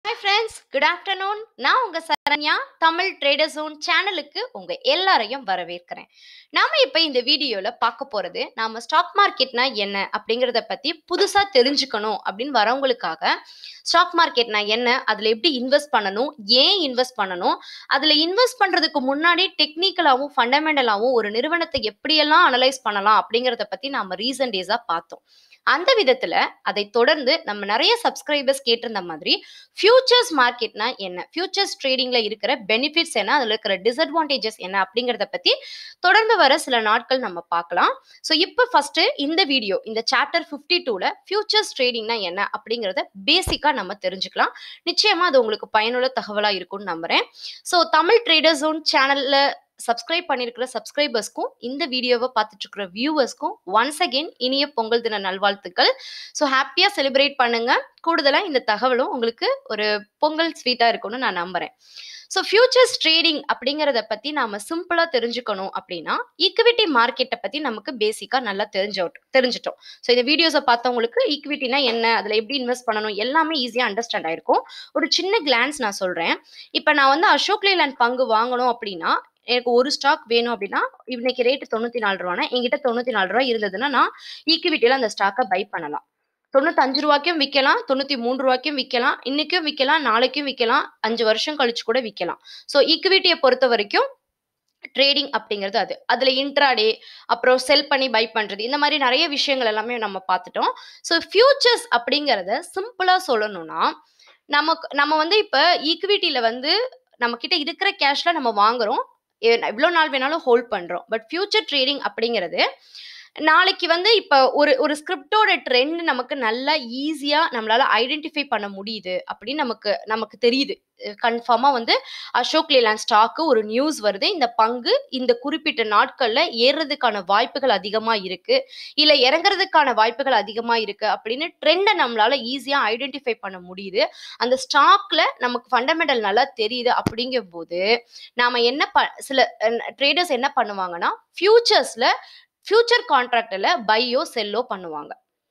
Hi friends good afternoon நான் உங்க Saranya Tamil trader zone சேனலுக்கு உங்க எல்லாரையும் வரவேற்கிறேன் நாம இப்ப இந்த வீடியோல பார்க்க போறது நாம ஸ்டாக் மார்க்கெட்னா என்ன அப்படிங்கறத பத்தி புதுசா தெரிஞ்சுக்கணும் அப்படின்னு வரவங்களுக்காக ஸ்டாக் மார்க்கெட்னா என்ன அதுல எப்படி இன்வெஸ்ட் பண்ணணும் ஏன் இன்வெஸ்ட் பண்ணணும் அதுல இன்வெஸ்ட் பண்றதுக்கு முன்னாடி டெக்னிக்கலாவும் ஃபண்டமெண்டலாவும் ஒரு நிறுவனத்தை எப்படியெல்லாம் அனலைஸ் பண்ணலாம் அப்படிங்கறத பத்தி நாம ரீசன்ட் டேஸா பார்த்தோம் அந்த விதத்துல அதை தொடர்ந்து நம்ம நிறைய சப்ஸ்கிரைபர்ஸ் கேட்டிருந்த மாதிரி ஃபியூச்சர்ஸ் மார்க்கெட்னா என்ன ஃபியூச்சர்ஸ் ட்ரேடிங்ல இருக்கிற பெனிஃபிட்ஸ் என்ன அதுல இருக்கிற டிஸ்அட்வான்டேஜஸ் என்ன அப்படிங்கறத பத்தி தொடர்ந்து வர சில நாட்கள் நம்ம பார்க்கலாம் ஸோ இப்போ ஃபர்ஸ்ட் இந்த வீடியோ இந்த சாப்டர் ஃபிஃப்டி டூல ஃபியூச்சர்ஸ் ட்ரேடிங்னா என்ன அப்படிங்கறத பேசிக்கா நம்ம தெரிஞ்சுக்கலாம் நிச்சயமா அது உங்களுக்கு பயனுள்ள தகவலா இருக்கும்னு நம்புறேன் ஸோ தமிழ் ட்ரேடர் ஜோன் சேனல்ல சப்ஸ்கிரைப் பண்ணியிருக்கிற சப்ஸ்கிரைபர்ஸ்க்கும் இந்த வீடியோவை பார்த்துட்டு இருக்கிற வியூவர்ஸ்க்கும் ஒன்ஸ் அகெயின் இனிய பொங்கல் தின நல்வாழ்த்துக்கள் ஸோ ஹாப்பியாக செலிப்ரேட் பண்ணுங்க கூடுதலாக இந்த தகவலும் உங்களுக்கு ஒரு பொங்கல் ஸ்வீட்டாக இருக்கும்னு நான் நம்புறேன் ஸோ ஃபியூச்சர்ஸ் ட்ரேடிங் அப்படிங்கிறத பற்றி நாம சிம்பிளாக தெரிஞ்சுக்கணும் அப்படின்னா ஈக்விட்டி மார்க்கெட்டை பற்றி நமக்கு பேசிக்காக நல்லா தெரிஞ்ச தெரிஞ்சிட்டோம் ஸோ இந்த வீடியோஸை பார்த்தவங்களுக்கு ஈக்விட்டினா என்ன அதில் எப்படி இன்வெஸ்ட் பண்ணணும் எல்லாமே ஈஸியாக அண்டர்ஸ்டாண்ட் ஆயிருக்கும் ஒரு சின்ன கிளான்ஸ் நான் சொல்கிறேன் இப்போ நான் வந்து அசோக் லேலண்ட் பங்கு வாங்கணும் அப்படின்னா எனக்கு ஒரு ஸ்டாக் வேணும் அப்படின்னா இன்னைக்கு ரேட்டு தொண்ணூத்தி நாலு ரூபானா என்கிட்ட தொண்ணூத்தி நாலு ரூபா இருந்ததுன்னா நான் ஈக்விட்டியில அந்த ஸ்டாக்கை பை பண்ணலாம் தொண்ணூத்தஞ்சு ரூபாய்க்கும் விற்கலாம் தொண்ணூத்தி மூணு ரூபாய்க்கும் விற்கலாம் இன்னைக்கும் விற்கலாம் நாளைக்கும் விற்கலாம் அஞ்சு வருஷம் கழிச்சு கூட விற்கலாம் ஸோ ஈக்விட்டியை பொறுத்த வரைக்கும் ட்ரேடிங் அப்படிங்கிறது அது அதுல இன்ட்ராடே அப்புறம் செல் பண்ணி பை பண்றது இந்த மாதிரி நிறைய விஷயங்கள் எல்லாமே நம்ம பார்த்துட்டோம் ஸோ ஃபியூச்சர்ஸ் அப்படிங்கிறத சிம்பிளா சொல்லணும்னா நமக்கு நம்ம வந்து இப்ப ஈக்விட்டியில வந்து நம்ம கிட்ட இருக்கிற கேஷ்ல நம்ம வாங்குறோம் எவ்வளோ நாள் வேணாலும் ஹோல்ட் பண்றோம் பட் ஃபியூச்சர் ட்ரேடிங் அப்படிங்கிறது நாளைக்கு வந்து இப்போ ஒரு ஒரு ஸ்கிரிப்டோட ட்ரெண்ட் நமக்கு நல்லா ஈஸியா நம்மளால ஐடென்டிஃபை பண்ண முடியுது அப்படின்னு நமக்கு நமக்கு தெரியுது கன்ஃபார்மா வந்து அசோக் லேலாண்ட் ஸ்டாக்கு ஒரு நியூஸ் வருது இந்த பங்கு இந்த குறிப்பிட்ட நாட்கள்ல ஏறுறதுக்கான வாய்ப்புகள் அதிகமா இருக்கு இல்ல இறங்குறதுக்கான வாய்ப்புகள் அதிகமா இருக்கு அப்படின்னு ட்ரெண்டை நம்மளால ஈஸியா ஐடென்டிஃபை பண்ண முடியுது அந்த ஸ்டாக்ல நமக்கு ஃபண்டமெண்டல் நல்லா தெரியுது அப்படிங்கும் போது நாம என்ன ப சில ட்ரேடர்ஸ் என்ன பண்ணுவாங்கன்னா ஃபியூச்சர்ஸ்ல ஃபியூச்சர் கான்ட்ராக்டில் பையோ செல்லோ பண்ணுவாங்க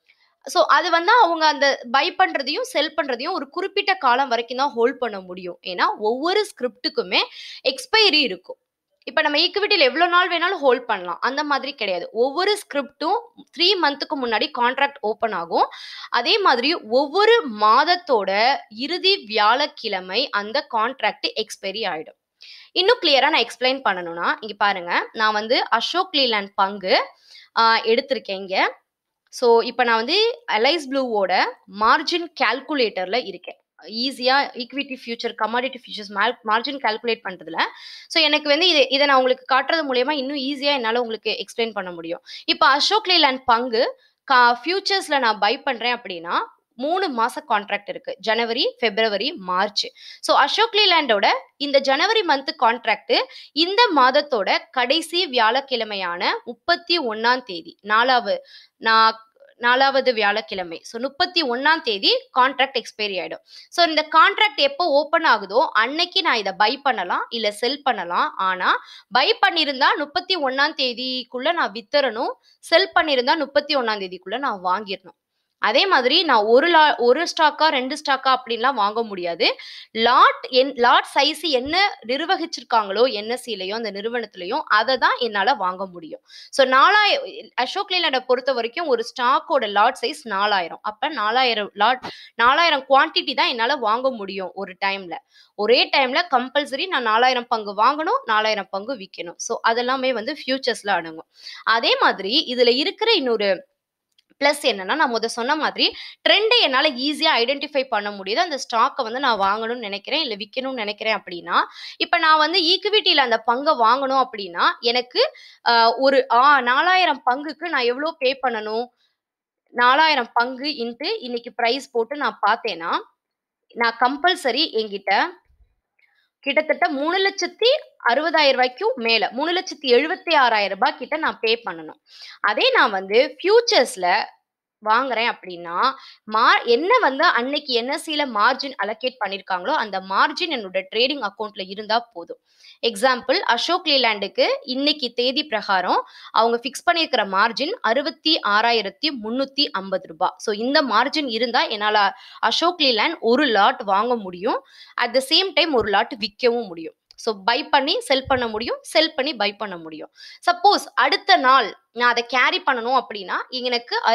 ஸோ அது வந்து அவங்க அந்த பை பண்ணுறதையும் செல் பண்ணுறதையும் ஒரு குறிப்பிட்ட காலம் வரைக்கும் தான் ஹோல்ட் பண்ண முடியும் ஏன்னா ஒவ்வொரு ஸ்கிரிப்டுக்குமே எக்ஸ்பைரி இருக்கும் இப்போ நம்ம ஈக்விட்டியில் எவ்வளோ நாள் வேணாலும் ஹோல்ட் பண்ணலாம் அந்த மாதிரி கிடையாது ஒவ்வொரு ஸ்கிரிப்டும் த்ரீ மந்த்துக்கு முன்னாடி கான்ட்ராக்ட் ஓப்பன் ஆகும் அதே மாதிரி ஒவ்வொரு மாதத்தோட இறுதி வியாழக்கிழமை அந்த கான்ட்ராக்ட் எக்ஸ்பைரி ஆகிடும் இன்னும் கிளியரா நான் எக்ஸ்பிளைன் பண்ணணும்னா இங்க பாருங்க நான் வந்து அசோக் லீலாண்ட் பங்கு எடுத்திருக்கேன் இங்க ஸோ இப்போ நான் வந்து அலைஸ் ப்ளூவோட மார்ஜின் கால்குலேட்டர்ல இருக்கேன் ஈஸியா equity future commodity futures margin calculate பண்றதுல ஸோ எனக்கு வந்து இதை இதை நான் உங்களுக்கு காட்டுறது மூலயமா இன்னும் ஈஸியா என்னால் உங்களுக்கு எக்ஸ்பிளைன் பண்ண முடியும் இப்போ அசோக் லேலாண்ட் பங்கு கா ஃபியூச்சர்ஸ்ல நான் பை பண்றேன் அப்படின்னா மூணு மாச கான்ட்ராக்ட் இருக்கு ஜனவரி பிப்ரவரி மார்ச் ஸோ அசோக் லேலாண்டோட இந்த ஜனவரி மந்த் கான்ட்ராக்ட் இந்த மாதத்தோட கடைசி வியாழக்கிழமையான முப்பத்தி ஒன்னாம் தேதி நாலாவது நான் நாலாவது வியாழக்கிழமை ஸோ முப்பத்தி ஒன்னாம் தேதி கான்ட்ராக்ட் எக்ஸ்பைரி ஆயிடும் ஸோ இந்த கான்ட்ராக்ட் எப்போ ஓப்பன் ஆகுதோ அன்னைக்கு நான் இதை பை பண்ணலாம் இல்லை செல் பண்ணலாம் ஆனால் பை பண்ணியிருந்தா முப்பத்தி ஒன்னாம் தேதிக்குள்ள நான் வித்தரணும் செல் பண்ணியிருந்தா முப்பத்தி ஒன்னாம் தேதிக்குள்ள நான் வாங்கிடணும் அதே மாதிரி நான் ஒரு லா ஒரு ஸ்டாக்கா ரெண்டு ஸ்டாக்கா அப்படின்லாம் வாங்க முடியாது லாட் என் லாட் சைஸ் என்ன நிர்வகிச்சிருக்காங்களோ என்எஸ்சிலையும் அந்த நிறுவனத்திலையும் அதை தான் என்னால் வாங்க முடியும் ஸோ நாலாயிரம் அசோக் லேலண்டை பொறுத்த வரைக்கும் ஒரு ஸ்டாக்கோட லாட் சைஸ் நாலாயிரம் அப்போ நாலாயிரம் லாட் நாலாயிரம் குவான்டிட்டி தான் என்னால் வாங்க முடியும் ஒரு டைம்ல ஒரே டைம்ல கம்பல்சரி நான் நாலாயிரம் பங்கு வாங்கணும் நாலாயிரம் பங்கு விற்கணும் ஸோ அதெல்லாமே வந்து ஃபியூச்சர்ஸ்ல அடங்கும் அதே மாதிரி இதுல இருக்கிற இன்னொரு ப்ளஸ் என்னன்னா நான் முத சொன்ன மாதிரி ட்ரெண்டை என்னால் ஈஸியாக ஐடென்டிஃபை பண்ண முடியுது அந்த ஸ்டாக்கை வந்து நான் வாங்கணும்னு நினைக்கிறேன் இல்லை விற்கணும்னு நினைக்கிறேன் அப்படின்னா இப்போ நான் வந்து ஈக்விட்டியில் அந்த பங்கை வாங்கணும் அப்படின்னா எனக்கு ஒரு ஆ நாலாயிரம் பங்குக்கு நான் எவ்வளோ பே பண்ணணும் நாலாயிரம் பங்கு இன்ட்டு இன்னைக்கு ப்ரைஸ் போட்டு நான் பார்த்தேன்னா நான் கம்பல்சரி என்கிட்ட கிட்டத்தட்ட மூணு லட்சத்தி அறுபதாயிரம் ரூபாய்க்கும் மேல மூணு லட்சத்தி எழுபத்தி ஆறாயிரம் ரூபாய் கிட்ட நான் பே பண்ணணும் அதே நான் வந்து ஃபியூச்சர்ஸ்ல வாங்குறேன் அப்படின்னா, மா என்ன வந்து அன்னைக்கு என்எஸ்சில மார்ஜின் அலோகேட் பண்ணியிருக்காங்களோ, அந்த மார்ஜின் என்னோட ட்ரேடிங் அக்கவுண்ட்ல இருந்தா போதும். எக்ஸாம்பிள் அசோக் லேலண்டுக்கு இன்னைக்கு தேதி பிரகாரம் அவங்க ஃபிக்ஸ் பண்ணியிருக்கிற மார்ஜின் ரூ. 66,350. ஸோ இந்த மார்ஜின் இருந்தா என்னால அசோக் லேலண்ட் ஒரு லாட் வாங்க முடியும். அட் த சேம் டைம் ஒரு லாட் விக்கவும் முடியும். ஸோ பை பண்ணி செல் பண்ண முடியும். செல் பண்ணி பை பண்ண முடியும். சப்போஸ் அடுத்த நாள் நான் அத கேரி பண்ணணும் அப்படின்னா, எனக்கு ரூ.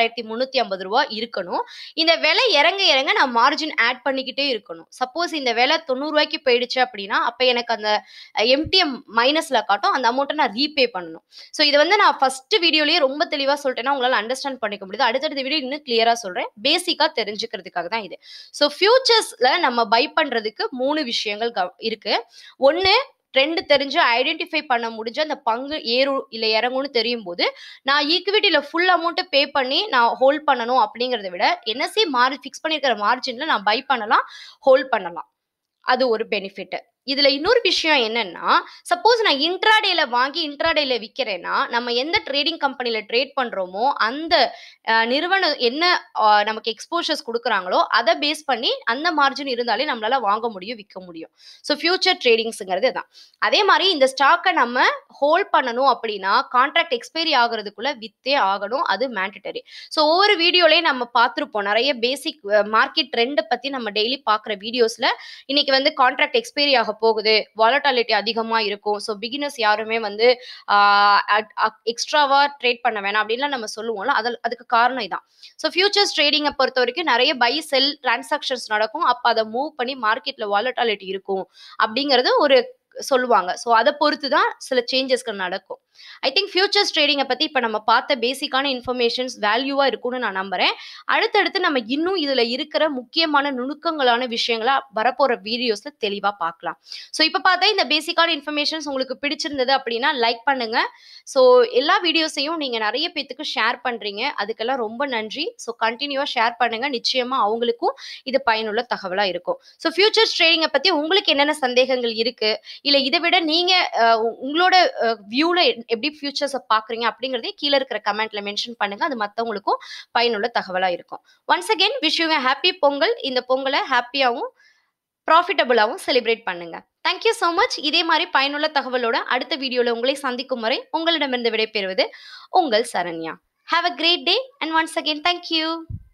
66,350 இருக்கணும். இந்த விலை இறங்க இறங்க நான் மார்ஜின் ஆட் பண்ணிக்கிட்டே இருக்கணும். சப்போஸ் இந்த விலை ரூ. 90 போயிடுச்சு அப்படின்னா, அப்ப எனக்கு அந்த எம்டிஎம் மைனஸ்ல காட்டும். அந்த அமௌண்ட்ட நான் ரீபே பண்ணணும். ஸோ இத வந்து நான் ஃபர்ஸ்ட் வீடியோலயே ரொம்ப தெளிவா சொல்லிட்டேன்னா, உங்களால அண்டர்ஸ்டாண்ட் பண்ணிக்க முடியுது. அடுத்தடுத்த வீடியோ இன்னும் கிளியரா சொல்றேன். பேசிக்கா தெரிஞ்சுக்கிறதுக்காக தான் இது. ஸோ ஃபியூச்சர்ஸ்ல நம்ம பை பண்றதுக்கு 3 விஷயங்கள் கவ் இருக்கு. 1 ட்ரெண்ட் தெரிஞ்சு ஐடென்டிஃபை பண்ண முடிஞ்ச அந்த பங்கு ஏறும் இல்ல இறங்கும்னு தெரியும்போது, நான் ஈக்விட்டில ஃபுல் அமௌண்ட் பே பண்ணி நான் ஹோல்ட் பண்ணணும் அப்படிங்கிறத விட, என்எஸ்சி மார் ஃபிக்ஸ் பண்ணியிருக்கிற மார்ஜின்ல நான் பை பண்ணலாம், ஹோல்ட் பண்ணலாம். அது ஒரு பெனிஃபிட். இதுல இன்னொரு விஷயம் என்னன்னா, சப்போஸ் நான் இன்ட்ராடேல வாங்கி இன்ட்ராடேல விக்கிறேன்னா, நம்ம எந்த ட்ரேடிங் கம்பெனில ட்ரேட் பண்றோமோ, அந்த அ நிறுவனம் என்ன அ நமக்கு எக்ஸ்போஷர்ஸ் குடுக்குறாங்களோ, அத பேஸ் பண்ணி அந்த மார்ஜின் இருந்தாலே நம்மளால வாங்க முடியும், விக்க முடியும். ஸோ ஃபியூச்சர் ட்ரேடிங்ஸ்ங்கிறது இதான். அதே மாரி இந்த ஸ்டாக்க நம்ம ஹோல்ட் பண்ணணும் அப்படின்னா, கான்ட்ராக்ட் எக்ஸ்பைரி ஆகுறதுக்குள்ள வித்தே ஆகணும். அது மேண்டட்டரி. ஸோ ஒவ்வொரு வீடியோலயும் நம்ம பார்த்திருப்போம். நெறைய பேசிக் அ மார்க்கெட் ட்ரெண்ட பத்தி நம்ம டெய்லி பார்க்குற வீடியோஸ்ல, இன்னைக்கு வந்து கான்ட்ராக்ட் எக்ஸ்பைரி ஆக போகுது. வாலட்டாலிட்டி அதிகமா இருக்கும். ஸோ பிகினர்ஸ் யாருமே வந்து ஆ அட் அக் எக்ஸ்ட்ராவா ட்ரேட் பண்ண வேணாம் அப்படின்லாம் நம்ம சொல்லுவோம்ல. அதல் அதுக்கு காரணம் இதான். ஸோ ஃபியூச்சர்ஸ் ட்ரேடிங்க பொறுத்தவரைக்கும் நெறைய பை, செல் டிரான்சாக்ஷன்ஸ் நடக்கும். அப்ப அத மூவ் பண்ணி மார்க்கெட்ல வாலட்டாலிட்டி இருக்கும். அப்படிங்கிறது ஒரு சொல்லுவாங்க. ஸோ அத பொறுத்து தான் சில சேஞ்சஸ்கள் நடக்கும். ஐ திங்க் ஃபியூச்சர்ஸ் ட்ரேடிங்க பத்தி இப்ப நம்ம பார்த்த பேசிக்கான இன்ஃபர்மேஷன்ஸ் வேல்யூவா இருக்கும்னு நான் நம்புறேன். அடுத்தடுத்து நம்ம இன்னும் இதுல இருக்கிற முக்கியமான நுணுக்கங்களான விஷயங்கள வரப்போற வீடியோஸ்ல தெளிவா பார்க்கலாம். ஸோ இப்ப பார்த்த இந்த பேசிக்கான இன்ஃபர்மேஷன்ஸ் உங்களுக்கு பிடிச்சிருந்தது அப்படின்னா லைக் பண்ணுங்க. ஸோ எல்லா வீடியோஸையும் நீங்க நெறைய பேத்துக்கு ஷேர் பண்றீங்க. அதுக்கெல்லாம் ரொம்ப நன்றி. ஸோ கன்டினியூவா ஷேர் பண்ணுங்க. நிச்சயமா அவங்களுக்கும் இது பயனுள்ள தகவலா இருக்கும். ஸோ ஃபியூச்சர்ஸ் ட்ரேடிங்க பத்தி உங்களுக்கு என்னென்ன சந்தேகங்கள் இருக்கு? இல்ல இத விட நீங்க அ உங்களோட அ வியூல எப்படி ஃபியூச்சர்ஸ பார்க்குறீங்க அப்படிங்கிறதையும் கீழ இருக்கிற கமெண்ட்ல மென்ஷன் பண்ணுங்க. அது மத்தவங்களுக்கும் பயனுள்ள தகவலா இருக்கும். Once again wish you a happy Pongal. இந்த பொங்கல ஹேப்பியாவும், ப்ராஃபிட்டபிளாவும் செலிப்ரேட் பண்ணுங்க. Thank you so much. இதே மாரி பயனுள்ள தகவலோட அடுத்த வீடியோல உங்களை சந்திக்கும் வரை உங்களிடமிருந்து விடைபெறுவது உங்கள் Saranya. Have a great day and once again thank you.